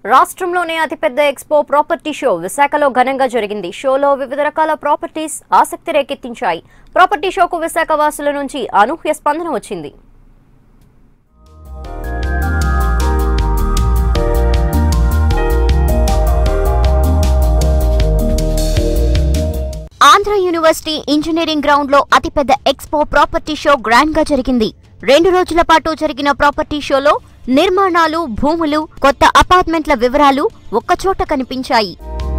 రాష్ట్రంలోనే అతిపెద్ద expo property show విశాఖలో ఘనంగా జరిగింది షోలో వివిధ రకాల ప్రాపర్టీస్ ఆసక్తి రేకెత్తించాయి ప్రాపర్టీ షోకు విశాఖ వాసుల నుంచి అనూహ్య స్పందన వచ్చింది ఆంధ్ర యూనివర్సిటీ ఇంజనీరింగ్ గ్రౌండ్ లో అతిపెద్ద ఎక్స్పో ప్రాపర్టీ షో గ్రాండ్ గా జరిగింది రెండు రోజుల పాటు జరిగిన ప్రాపర్టీ షోలో నిర్మాణాలు భూములు కొత్త అపార్ట్మెంట్ల వివరాలు ఒక్కచోట కనిపించాయి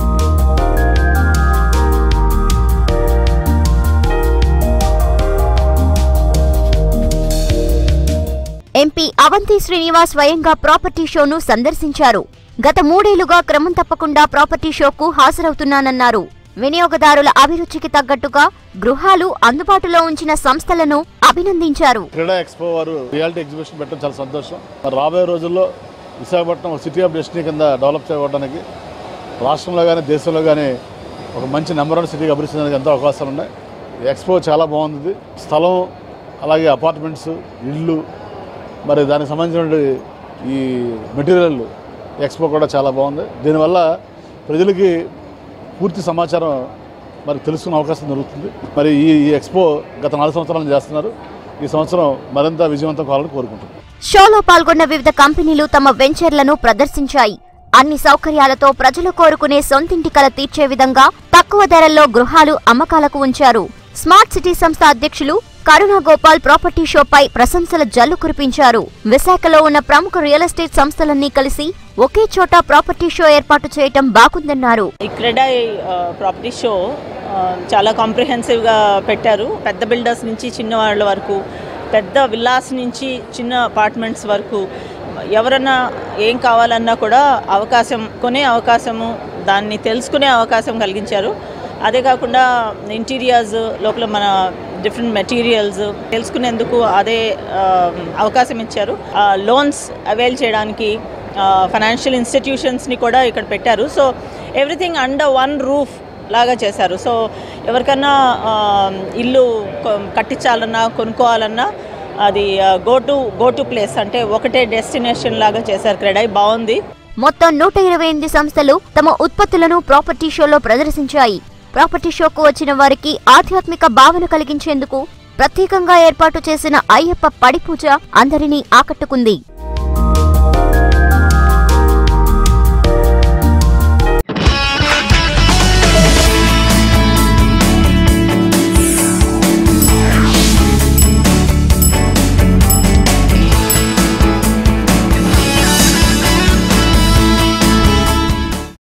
ఎంపీ అవంతి శ్రీనివాస్ స్వయంగా ప్రాపర్టీ షోను సందర్శించారు గత మూడేళ్లుగా క్రమం తప్పకుండా ప్రాపర్టీ షోకు హాజరవుతున్నానన్నారు వినియోగదారుల అభిరుచికి తగ్గట్టుగా గృహాలు అందుబాటులో ఉంచిన సంస్థలను అభినందించారు క్రీడా ఎక్స్పో వారు రియాలిటీ ఎగ్జిబిషన్ పెట్టడం చాలా సంతోషం మరి రాబోయే రోజుల్లో విశాఖపట్నం ఒక సిటీ ఆఫ్ డెస్టినీ కింద డెవలప్ చేయడానికి రాష్ట్రంలో కానీ దేశంలో కానీ ఒక మంచి నెంబర్ వన్ సిటీగా అభివృద్ధి చెందడానికి ఎంతో అవకాశాలు ఉన్నాయి ఈ ఎక్స్పో చాలా బాగుంది స్థలం అలాగే అపార్ట్మెంట్స్ ఇళ్ళు మరి దానికి సంబంధించిన ఈ మెటీరియల్ ఎక్స్పో కూడా చాలా బాగుంది దీనివల్ల ప్రజలకి పూర్తి సమాచారం మరి తెలుసుకునే అవకాశం దొరుకుతుంది మరి ఈ ఈ ఎక్స్పో గత నాలుగు సంవత్సరాలు చేస్తున్నారు ఈ సంవత్సరం మరింత విజయవంతం కావాలని కోరుకుంటున్నాను షోలో పాల్గొన్న వివిధ కంపెనీలు తమ వెంచర్లను ప్రదర్శించాయి అన్ని సౌకర్యాలతో ప్రజలు కోరుకునే సొంతింటి కల తీర్చే విధంగా తక్కువ ధరల్లో గృహాలు అమ్మకాలకు ఉంచారు స్మార్ట్ సిటీ సంస్థ అధ్యక్షులు కరుణా గోపాల్ ప్రాపర్టీ షోపై ప్రశంసల జల్లు కురిపించారు విశాఖలో ఉన్న ప్రముఖ రియల్ ఎస్టేట్ సంస్థలన్నీ కలిసి ఒకే చోట ప్రాపర్టీ షో ఏర్పాటు చేయటం బాగుందన్నారు ఈ క్రెడా ప్రాపర్టీ షో ఆ, చాలా కాంప్రిహెన్సివ్గా పెట్టారు పెద్ద బిల్డర్స్ నుంచి చిన్న వాళ్ళ వరకు పెద్ద విల్లాస్ నుంచి చిన్న అపార్ట్మెంట్స్ వరకు ఎవరన్నా ఏం కావాలన్నా కూడా అవకాశం కొనే అవకాశము దాన్ని తెలుసుకునే అవకాశం కలిగించారు అదే కాకుండా ఇంటీరియర్స్ లోపల మన డిఫరెంట్ మెటీరియల్స్ తెలుసుకునేందుకు అదే ఆ, అవకాశం ఇచ్చారు లోన్స్ అవైల్ చేయడానికి ఫైనాన్షియల్ ఇన్స్టిట్యూషన్స్ని కూడా ఇక్కడ పెట్టారు so everything under one roof లాగా చేశారు సో ఎవరికన్నా ఆ, ఇల్లు కొ- కట్టించాలన్నా కొనుక్కోవాలన్నా అది go to go to place అంటే ఒకటే డెస్టినేషన్ లాగా చేశారు క్రెడై బాగుంది మొత్తం నూట ఇరవై ఎనిమిది సంస్థలు తమ ఉత్పత్తులను ప్రాపర్టీ షోలో ప్రదర్శించాయి ప్రాపర్టీ షోకు వచ్చిన వారికి ఆధ్యాత్మిక భావన కలిగించేందుకు ప్రత్యేకంగా ఏర్పాటు చేసిన అయ్యప్ప పడి పూజ అందరినీ ఆకట్టుకుంది